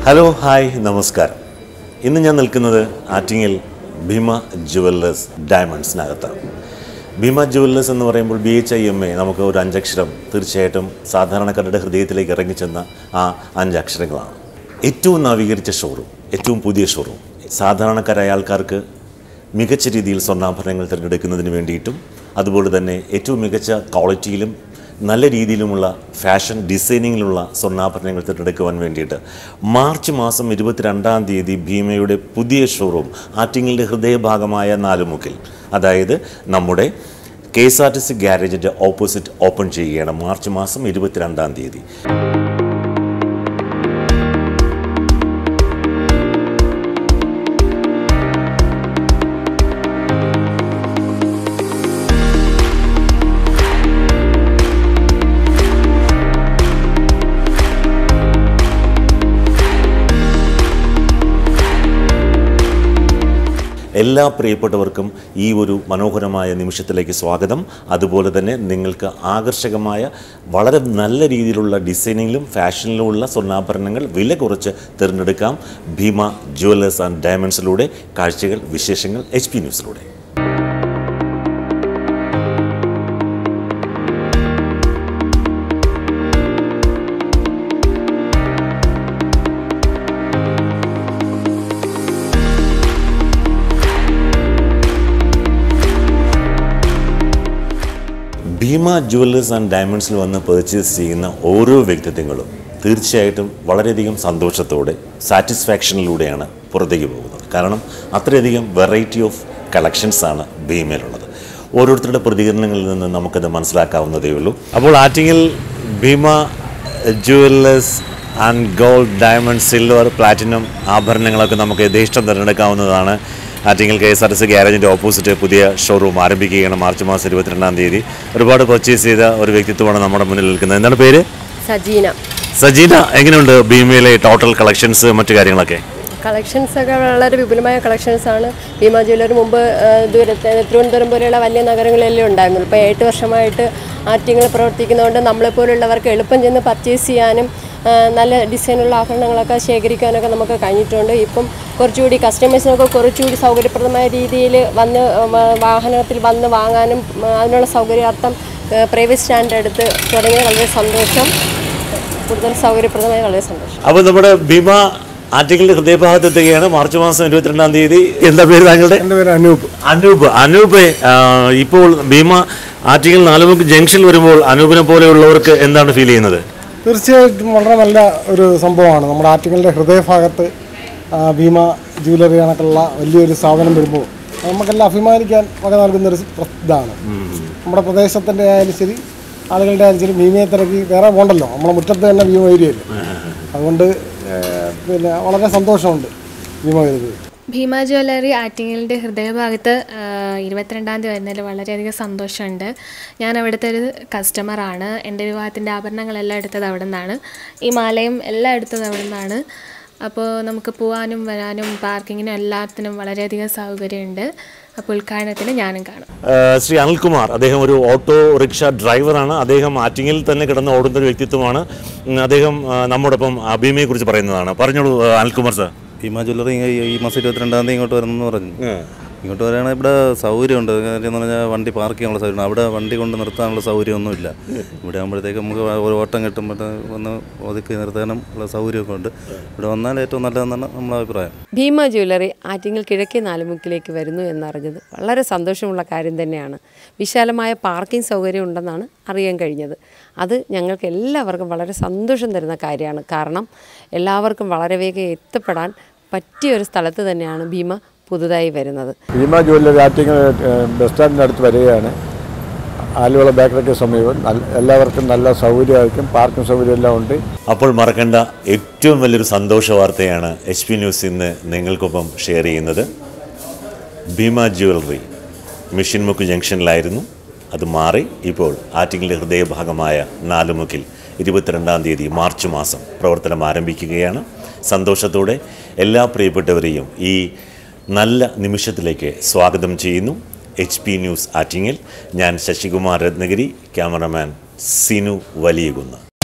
hello hi നമസ്കാരം ഇന്ന് ഞാൻ നിൽക്കുന്നത് ആറ്റിങ്ങൽ ഭീമ ജുവല്ലേഴ്സ് ഡയമണ്ട്സിനകത്താണ് ഭീമ ജുവല്ലേഴ്സ് എന്ന് പറയുമ്പോൾ B H I M A നമുക്ക് ഒരു അഞ്ചക്ഷരം തീർച്ചയായിട്ടും സാധാരണക്കാരുടെ ഹൃദയത്തിലേക്ക് ഇറങ്ങിച്ചെന്ന ആ അഞ്ചക്ഷരങ്ങളാണ് ഏറ്റവും നവീകരിച്ച ഷോറൂം ഏറ്റവും പുതിയ ഷോറൂം സാധാരണക്കാരായ ആൾക്കാർക്ക് മികച്ച രീതിയിൽ സ്വർണ്ണാഭരണങ്ങൾ തിരഞ്ഞെടുക്കുന്നതിന് വേണ്ടിയിട്ടും അതുപോലെ തന്നെ ഏറ്റവും മികച്ച ക്വാളിറ്റിയിലും നല്ല രീതിയിലുമുള്ള ഫാഷൻ ഡിസൈനിങ്ങിലുള്ള സ്വർണ്ണാഭരണങ്ങൾ തിരഞ്ഞെടുക്കുവാൻ വേണ്ടിയിട്ട് മാർച്ച് മാസം ഇരുപത്തിരണ്ടാം തീയതി ഭീമയുടെ പുതിയ ഷോറൂം ആറ്റിങ്ങലിൻ്റെ ഹൃദയഭാഗമായ നാലുമുക്കിൽ അതായത് നമ്മുടെ K S R T C ഗ്യാരേജിൻ്റെ ഓപ്പോസിറ്റ് ഓപ്പൺ ചെയ്യുകയാണ് മാർച്ച് മാസം ഇരുപത്തിരണ്ടാം തീയതി എല്ലാ പ്രിയപ്പെട്ടവർക്കും ഈ ഒരു മനോഹരമായ നിമിഷത്തിലേക്ക് സ്വാഗതം അതുപോലെ തന്നെ നിങ്ങൾക്ക് ആകർഷകമായ വളരെ നല്ല രീതിയിലുള്ള ഡിസൈനിങ്ങിലും ഫാഷനിലുമുള്ള സ്വർണ്ണാഭരണങ്ങൾ വില കുറച്ച് തിരഞ്ഞെടുക്കാം ഭീമ ജുവല്ലേഴ്സ് ആൻഡ് ഡയമണ്ട്സിലൂടെ കാഴ്ചകൾ വിശേഷങ്ങൾ എച്ച് പി ന്യൂസിലൂടെ ഭീമ ജുവല്ലേഴ്സ് ആൻഡ് ഡയമണ്ട്സിൽ വന്ന് പർച്ചേസ് ചെയ്യുന്ന ഓരോ വ്യക്തിത്വങ്ങളും തീർച്ചയായിട്ടും വളരെയധികം സന്തോഷത്തോടെ സാറ്റിസ്ഫാക്ഷനിലൂടെയാണ് പുറത്തേക്ക് പോകുന്നത് കാരണം അത്രയധികം വെറൈറ്റി ഓഫ് കളക്ഷൻസാണ് ഭീമയിലുള്ളത് ഓരോരുത്തരുടെ പ്രതികരണങ്ങളിൽ നിന്ന് നമുക്കത് മനസ്സിലാക്കാവുന്നതേ ഉള്ളൂ അപ്പോൾ ആറ്റിങ്ങിൽ Bhima jewellers and gold diamond silver platinum ആഭരണങ്ങളൊക്കെ നമുക്ക് യഥേഷ്ടം തിരഞ്ഞെടുക്കാവുന്നതാണ് Attingal K S R T C ഗ്യാരേജിൻ്റെ ഓപ്പോസിറ്റ് പുതിയ ഷോറൂം ആരംഭിക്കുകയാണ് മാർച്ച് മാസം ഇരുപത്തിരണ്ടാം തീയതി ഒരുപാട് പർച്ചേസ് ചെയ്ത ഒരു വ്യക്തിത്വമാണ് നമ്മുടെ മുന്നിൽ നിൽക്കുന്നത് എന്താണ് പേര് സജീന സജീന എങ്ങനെയുണ്ട് ഭീമയിലെ ടോട്ടൽ കളക്ഷൻസ് മറ്റു കാര്യങ്ങളൊക്കെ കളക്ഷൻസ് ഒക്കെ വളരെ വിപുലമായ കളക്ഷൻസ് ആണ് ഭീമ ജ്വല്ലറി മുമ്പ് ആ, ദൂരത്തെ തിരുവനന്തപുരം പോലെയുള്ള വലിയ നഗരങ്ങളിലെല്ലാം ഉണ്ടായിരുന്നു ഇപ്പോൾ എട്ട് വർഷമായിട്ട് ആറ്റിങ്ങൾ പ്രവർത്തിക്കുന്നതുകൊണ്ട് നമ്മളെപ്പോലുള്ളവർക്ക് എളുപ്പം ചെന്ന് പർച്ചേസ് ചെയ്യാനും ആ, നല്ല ഡിസൈനുള്ള ആഭരണങ്ങളൊക്കെ ശേഖരിക്കാനൊക്കെ നമുക്ക് കഴിഞ്ഞിട്ടുണ്ട് ഇപ്പം കുറച്ചുകൂടി കസ്റ്റമേഴ്സിനൊക്കെ കുറച്ചുകൂടി സൗകര്യപ്രദമായ രീതിയിൽ വന്ന് വ- വാഹനത്തിൽ വന്ന് വാങ്ങാനും ആ, അതിനുള്ള സൗകര്യാർത്ഥം പ്രൈവറ്റ് സ്റ്റാൻഡ് എടുത്ത് തുടങ്ങിയ വളരെ സന്തോഷം കൂടുതൽ സൗകര്യപ്രദമായ വളരെ സന്തോഷം അപ്പോൾ നമ്മുടെ ഭീമ ആറ്റിങ്ങലിന്റെ ഹൃദയഭാഗത്ത് എത്തുകയാണ് മാർച്ച് മാസം ഇരുപത്തിരണ്ടാം തീയതി എന്താ പേര് താങ്കളുടെ എൻ്റെ പേര് അനൂപ് അനൂപ് അനൂപ് ആ, ഇപ്പോൾ ഭീമ ആറ്റിങ്ങൽ നാലുമുക്ക് ജംഗ്ഷനിൽ വരുമ്പോൾ അനൂപിനെ പോലെയുള്ളവർക്ക് എന്താണ് ഫീൽ ചെയ്യുന്നത് തീർച്ചയായിട്ടും വളരെ നല്ല ഒരു സംഭവമാണ് നമ്മുടെ ആറ്റിങ്ങളുടെ ഹൃദയഭാഗത്ത് ആ, ഭീമ ജ്വല്ലറി കണക്കുള്ള വലിയൊരു സ്ഥാപനം വരുമ്പോൾ നമുക്കെല്ലാം അഭിമാനിക്കാൻ വക നൽകുന്നൊരു പ്ര- ഇതാണ് നമ്മുടെ പ്രദേശത്തിൻ്റെ ആയാലും ശരി ആളുകളുടെ ആയാലും ശരി ഭീമയെ തിരക്കി വേറെ പോകണ്ടല്ലോ നമ്മുടെ മുറ്റത്ത് തന്നെ ഭീമ ഏരിയയിൽ അതുകൊണ്ട് ഏ, പിന്നെ വളരെ സന്തോഷമുണ്ട് ഭീമ വരുന്നത് ഭീമ ജ്വല്ലറി ആറ്റിങ്ങലിൻ്റെ ഹൃദയഭാഗത്ത് ആ, ഇരുപത്തിരണ്ടാം തീയതി വരുന്നതിൽ വളരെയധികം സന്തോഷമുണ്ട് ഞാൻ അവിടുത്തെ ഒരു കസ്റ്റമറാണ് എൻ്റെ വിവാഹത്തിൻ്റെ ആഭരണങ്ങളെല്ലാം എടുത്തത് അവിടെ നിന്നാണ് ഈ മാലയും എല്ലാം എടുത്തത് അവിടെ നിന്നാണ് അപ്പോൾ നമുക്ക് പോകാനും വരാനും പാർക്കിങ്ങിനും എല്ലാത്തിനും വളരെയധികം സൗകര്യമുണ്ട് അപ്പോൾ ഉദ്ഘാടനത്തിന് ഞാനും കാണും ആ, ശ്രീ അനിൽകുമാർ അദ്ദേഹം ഒരു ഓട്ടോ റിക്ഷ ഡ്രൈവറാണ് അദ്ദേഹം ആറ്റിങ്ങിൽ തന്നെ കിടന്ന് ഓടുന്ന ഒരു വ്യക്തിത്വമാണ് ഉം, അദ്ദേഹം ആ, നമ്മോടൊപ്പം അഭിമയെ കുറിച്ച് പറയുന്നതാണ് പറഞ്ഞോളൂ ആ, അനിൽകുമാർ സാർ ഭീമ ജ്വല്ലറി ഇങ്ങ- ഈ മാസം ഇരുപത്തിരണ്ടാം തീയതി ഇങ്ങോട്ട് വരണമെന്ന് പറഞ്ഞു ഇങ്ങോട്ട് വരികയാണെങ്കിൽ ഇവിടെ സൗകര്യമുണ്ട് കാര്യം എന്ന് പറഞ്ഞാൽ വണ്ടി പാർക്ക് ചെയ്യാനുള്ള സൗകര്യം അവിടെ വണ്ടി കൊണ്ട് നിർത്താനുള്ള സൗകര്യമൊന്നുമില്ല ഇവിടെ ആകുമ്പോഴത്തേക്ക് നമുക്ക് ഒരു ഓട്ടം കിട്ടുമ്പോൾ വന്ന് ഒതുക്കി നിർത്താനും ഉള്ള സൗകര്യമൊക്കെ ഉണ്ട് ഇവിടെ വന്നാൽ ഏറ്റവും നല്ലതെന്നാണ് നമ്മളെ അഭിപ്രായം ഭീമ ജ്വല്ലറി ആറ്റിങ്ങൽ കിഴക്കേ നാലുമുക്കിലേക്ക് വരുന്നു എന്നറിഞ്ഞത് വളരെ സന്തോഷമുള്ള കാര്യം തന്നെയാണ് വിശാലമായ പാർക്കിംഗ് സൗകര്യം ഉണ്ടെന്നാണ് അറിയാൻ കഴിഞ്ഞത് അത് ഞങ്ങൾക്ക് എല്ലാവർക്കും വളരെ സന്തോഷം തരുന്ന കാര്യമാണ് കാരണം എല്ലാവർക്കും വളരെ വേഗം എത്തപ്പെടാൻ പറ്റിയ ഒരു സ്ഥലത്ത് തന്നെയാണ് ഭീമ പുതുതായി വരുന്നത് ഭീമ ജ്വല്ലറി ആറ്റിങ്ങൽ ഏഹ്, ബസ് സ്റ്റാൻഡിൻ്റെ അടുത്ത് വരികയാണ് ആലുവള ബേക്കറിക്ക് സമീപം നല്ല- എല്ലാവർക്കും നല്ല സൗകര്യമായിരിക്കും പാർക്കിംഗ് സൗകര്യം എല്ലാം ഉണ്ട് അപ്പോൾ മറക്കേണ്ട ഏറ്റവും വലിയൊരു സന്തോഷ വാർത്തയാണ് എച്ച് പി ന്യൂസ് ഇന്ന് നിങ്ങൾക്കൊപ്പം ഷെയർ ചെയ്യുന്നത് ഭീമ ജ്വല്ലറി മിഷൻമുക്ക് ജംഗ്ഷനിലായിരുന്നു അത് മാറി ഇപ്പോൾ ആറ്റിങ്ങിലെ ഹൃദയഭാഗമായ നാലുമുക്കിൽ ഇരുപത്തിരണ്ടാം തീയതി മാർച്ച് മാസം പ്രവർത്തനം ആരംഭിക്കുകയാണ് സന്തോഷത്തോടെ എല്ലാ പ്രിയപ്പെട്ടവരെയും ഈ നല്ല നിമിഷത്തിലേക്ക് സ്വാഗതം ചെയ്യുന്നു എച്ച് പി ന്യൂസ് ആറ്റിങ്ങിൽ ഞാൻ ശശികുമാർ രത്നഗിരി ക്യാമറമാൻ സിനു വലിയകുന്ന്